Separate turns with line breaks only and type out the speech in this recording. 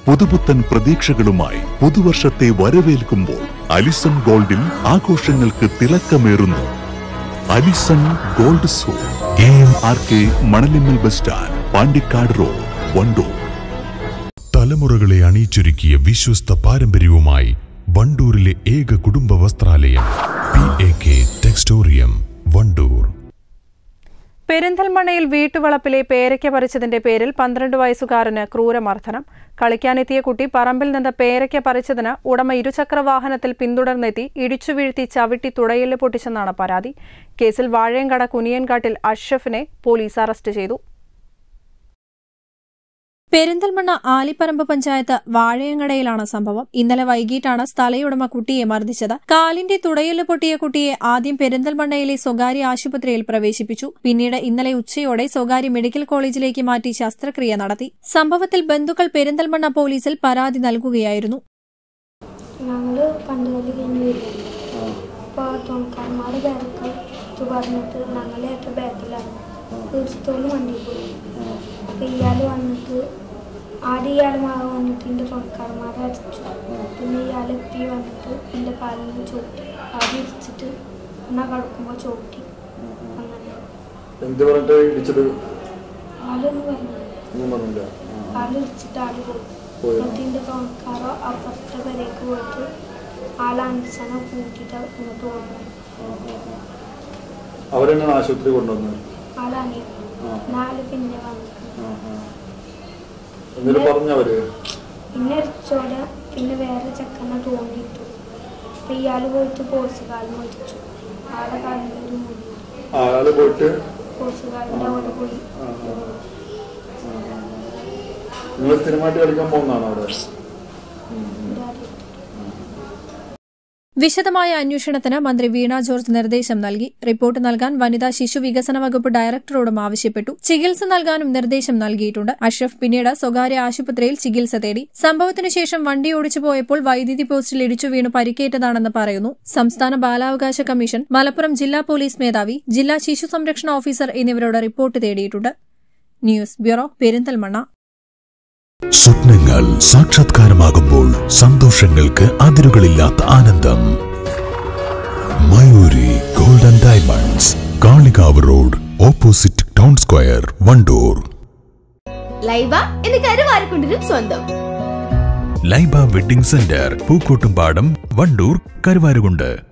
പുതുപുത്തൻ പ്രതീക്ഷകളുമായി പുതുവർഷത്തെ വരവേൽക്കുമ്പോൾ അലിസൺ ഗോൾഡിൽ ആഘോഷങ്ങൾക്ക് തിളക്കമേറുന്നു അലിസൺ ഗോൾഡ് സോ A M R K Manalimmal bus stand Pandikkad road Wandoor
തലമുറകളെ അണിയിച്ചൊരുക്കിയ വിശ്വസ്ത പാരമ്പര്യവുമായി വണ്ടൂരിലെ ഏക കുടുംബ വസ്ത്രാലയം P A K textorium Wandoor
പെരിന്തൽമണ്ണയിൽ വീട്ടുവളപ്പിലെ പേരയ്ക്ക പറിച്ചതിന്റെ പേരിൽ പന്ത്രണ്ട് വയസ്സുകാരന് ക്രൂരമർദ്ദനം കളിക്കാനെത്തിയ കുട്ടി പറമ്പിൽ നിന്ന് പേരയ്ക്ക പറിച്ചതിന് ഉടമ ഇരുചക്ര വാഹനത്തിൽ പിന്തുടർന്നെത്തി ഇടിച്ചു വീഴ്ത്തി ചവിട്ടി തുടയില് പൊട്ടിച്ചെന്നാണ് പരാതി കേസിൽ വാഴയങ്കട കുനിയൻകാട്ടിൽ അഷ്റഫിനെ പോലീസ് അറസ്റ്റ് ചെയ്തു പെരിന്തൽമണ്ണ ആലിപ്പറമ്പ് പഞ്ചായത്ത് വാഴയങ്ങടയിലാണ് സംഭവം ഇന്നലെ വൈകിട്ടാണ് സ്ഥലയുടമ കുട്ടിയെ മർദ്ദിച്ചത് കാലിന്റെ തുടയില് പൊട്ടിയ കുട്ടിയെ ആദ്യം പെരിന്തൽമണ്ണയിലെ സ്വകാര്യ ആശുപത്രിയിൽ പ്രവേശിപ്പിച്ചു പിന്നീട് ഇന്നലെ ഉച്ചയോടെ സ്വകാര്യ മെഡിക്കൽ കോളേജിലേക്ക് മാറ്റി ശസ്ത്രക്രിയ നടത്തി സംഭവത്തിൽ ബന്ധുക്കൾ പെരിന്തൽമണ്ണ പോലീസിൽ പരാതി നൽകുകയായിരുന്നു
ഞങ്ങൾ പണ്ടുകളി കഴിഞ്ഞ് വരികയാണ് അപ്പോൾ തുണക്കാരന്മാർ ബാക്ക് ഇത് പറഞ്ഞിട്ട് ഞങ്ങൾ ഏറ്റവും ബാക്കിലാണ് തീർച്ചയായിട്ടും വണ്ടി പോയി അപ്പോൾ ഇയാൾ വന്നിട്ട് ആദ്യം ഇയാൾ വന്നിട്ട് എൻ്റെ തുണക്കാരന്മാരെ അടിച്ചു പിന്നെ ഇയാൾ എപ്പി വന്നിട്ട് എൻ്റെ കാലിന് ചോട്ടി ആദ്യം ഇടിച്ചിട്ട് എന്നാൽ കിടക്കുമ്പോൾ ചോട്ടി അങ്ങനെ
എന്ത് പറഞ്ഞിട്ട് ഇടിച്ചത്
ആളൊന്നും പറഞ്ഞു
ഒന്നും പറഞ്ഞില്ല
ആൾ ഇടിച്ചിട്ട് ആൾ പോയി
പോയോ?
എന്നിട്ട് എൻ്റെ തുണക്കാരോ അപ്പുറത്തെ പെരേക്ക് പോയിട്ട് ആൾ അഞ്ചനെ കൂട്ടിയിട്ട് ഇങ്ങോട്ട് കൊണ്ടുവന്നു
അവരെന്നെ ആശുപത്രി കൊണ്ടുവന്നു
ആളാണ്
ആ.
നാല് പിന്നെ വന്നു
എന്നിട്ട് പറഞ്ഞവര്
പിന്നെ അടിച്ചോടെ പിന്നെ വേറെ ചെക്കനെ തോന്നിയിട്ടു അപ്പൊ ഇയാള് പോയിട്ട് പോസുകാലിൽ മരിച്ചു ആടെ കാലിൻ്റെ ഒരു മുടി
ആള് പോയിട്ട്
പോസുകാലിൻ്റെ അവിടെ പോയി
നിങ്ങൾ സ്ഥിരമായിട്ട് കളിക്കാൻ പോകുന്നതാണോ അവിടെ
എൻ്റെ അറിയത്തില്ല
വിശദമായ അന്വേഷണത്തിന് മന്ത്രി വീണ ജോർജ് നിർദ്ദേശം നൽകി റിപ്പോർട്ട് നൽകാൻ വനിതാ ശിശു വികസന വകുപ്പ് ഡയറക്ടറോടും ആവശ്യപ്പെട്ടു ചികിത്സ നൽകാനും നിർദ്ദേശം നൽകിയിട്ടുണ്ട് അഷ്റഫ് പിന്നീട് സ്വകാര്യ ആശുപത്രിയിൽ ചികിത്സ തേടി സംഭവത്തിനു ശേഷം വണ്ടി ഓടിച്ചു പോയപ്പോൾ വൈദ്യുതി പോസ്റ്റിൽ ഇടിച്ചു വീണു പരിക്കേറ്റതാണെന്ന് പറയുന്നു സംസ്ഥാന ബാലാവകാശ കമ്മീഷൻ മലപ്പുറം ജില്ലാ പോലീസ് മേധാവി ജില്ലാ ശിശു സംരക്ഷണ ഓഫീസർ എന്നിവരോട് റിപ്പോർട്ട് തേടിയിട്ടുണ്ട് ന്യൂസ് ബ്യൂറോ പെരിന്തൽമണ്ണ
സ്വപ്നങ്ങൾ സാക്ഷാത്കാരമാകുമ്പോൾ സന്തോഷങ്ങൾക്ക് അതിരുകളില്ലാത്ത ആനന്ദം Mayuri golden diamonds Kalikavu road opposite town square Wandoor
Laiba എന്ന് കരുവാരക്കുണ്ടിനും സ്വന്തം
ലൈബ വെഡിംഗ് സെന്റർ പൂക്കോട്ടുംപാടം വണ്ടൂർ കരുവാരുകുണ്ട്